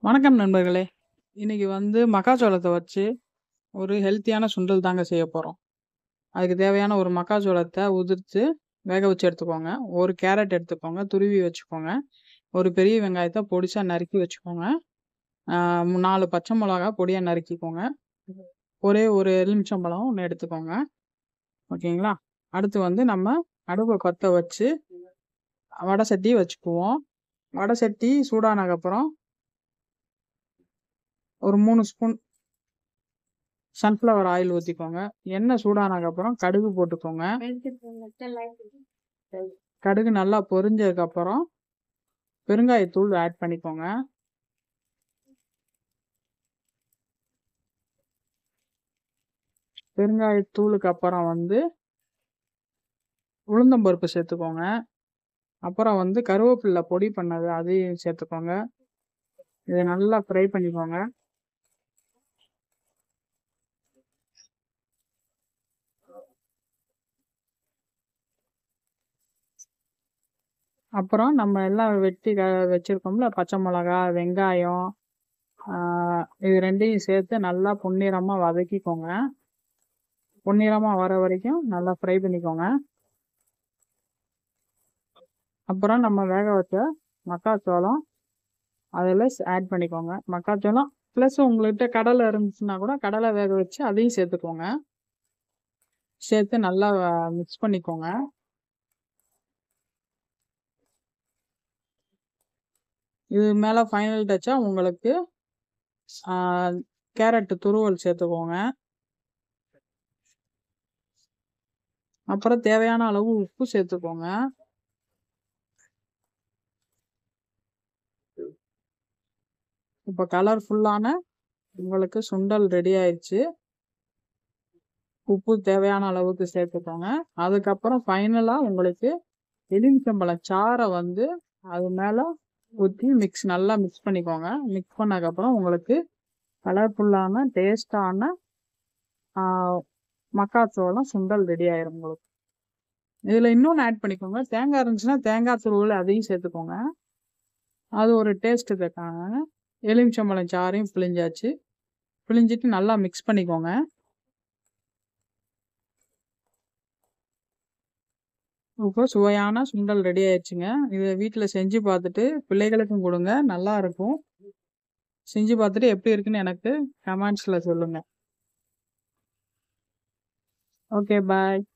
வணக்கம் நண்பர்களே! இன்னைக்கு வந்து மக்காச்சோளத்த வச்சு ஒரு ஹெல்த்தியான சுண்டல் தாங்க செய்ய போறோம். அதுக்கு தேவையான ஒரு மக்காச்சோளத்த உதிர்த்து வேக வச்சு எடுத்துக்கோங்க. ஒரு கேரட் எடுத்துக்கோங்க, துருவி வச்சுக்கோங்க. ஒரு பெரிய வெங்காயத்த பொடிசா நறுக்கி வச்சுக்கோங்க. ஆ 4 பச்சை மொளகா பொடியா நறுக்கிக்கோங்க. ஒரே ஒரு எலுமிச்சம்பழம் ஒண்ணு எடுத்துக்கோங்க. ஓகேங்களா? அடுத்து வந்து நம்ம அடுப்ப பத்த வச்சு வடை சட்டி வச்சுக்குவோம். வடை சட்டி சூடானதுக்கப்புறம் ஒரு 3 ஸ்பூன் சன்ஃப்ளவர் ஆயில் ஊத்திக்கோங்க. எண்ணெய் சூடானதுக்கப்புறம் கடுகு போட்டுக்கோங்க. கடுகு நல்லா பொரிஞ்சதுக்கப்புறம் பெருங்காயத்தூள் ஆட் பண்ணிக்கோங்க. பெருங்காயத்தூளுக்கு அப்புறம் வந்து உளுந்தம் பருப்பு சேர்த்துக்கோங்க. அப்புறம் வந்து கருவேப்பில பொடி பண்ணது அதையும் சேர்த்துக்கோங்க. இத நல்லா ஃப்ரை பண்ணிக்கோங்க. அப்புறம் நம்ம எல்லாம் வெட்டி க வச்சிருக்கோம்ல, பச்சை மொளகா, வெங்காயம், ஆ இது 2யும் சேர்த்து நல்லா பொன்னிறமா வதக்கிக்கோங்க. பொன்னிறமா வர வரைக்கும் நல்லா ஃப்ரை பண்ணிக்கோங்க. அப்புறம் நம்ம வேக வச்ச மக்காச்சோளம் அதில ஸ் ஆட் பண்ணிக்கோங்க. மக்காச்சோளம் பிளஸ் உங்கள்கிட்ட கடலை இருந்துச்சுன்னா கூட கடலை வேக வச்சு அதையும் சேர்த்துக்கோங்க. சேர்த்து நல்லா மிக்ஸ் பண்ணிக்கோங்க. இது மேல ஃபைனல் டச்சா உங்களுக்கு ஆ கேரட் துருவல் சேர்த்துக்கோங்க. அப்புறம் தேவையான அளவு உப்பு சேர்த்துக்கோங்க. இப்ப கலர்ஃபுல்லான உங்களுக்கு சுண்டல் ரெடி ஆயிருச்சு. உப்பு தேவையான அளவுக்கு சேர்த்துக்கோங்க. அதுக்கப்புறம் ஃபைனலா உங்களுக்கு எலுமிச்சம்பழம் சாற வந்து அது மேல ஊத்தி மிக்ஸ் நல்லா மிக்ஸ் பண்ணிக்கோங்க. மிக்ஸ் பண்ணதுக்கப்புறம் உங்களுக்கு கலர்ஃபுல்லான டேஸ்ட்டான ஆ மக்காச்சோளம் சுண்டல் ரெடி ஆயிரும் உங்களுக்கு. இதில இன்னொன்னு ஆட் பண்ணிக்கோங்க. தேங்காய் இருந்துச்சுன்னா தேங்காய் துருவல் அதையும் சேர்த்துக்கோங்க. அது ஒரு டேஸ்ட்டுக்காக. எலுமிச்சம்பழம் சாறையும் பிழிஞ்சாச்சு. பிழிஞ்சிட்டு நல்லா மிக்ஸ் பண்ணிக்கோங்க. இப்போ சுவையான சுண்டல் ரெடி ஆயிருச்சுங்க. இத வீட்ல செஞ்சு பார்த்துட்டு பிள்ளைகளுக்கும் குடுங்க. நல்லாருக்கும். செஞ்சு பார்த்துட்டு எப்படி இருக்குன்னு எனக்கு கமெண்ட்ஸ்ல சொல்லுங்க. ஓகே பாய்.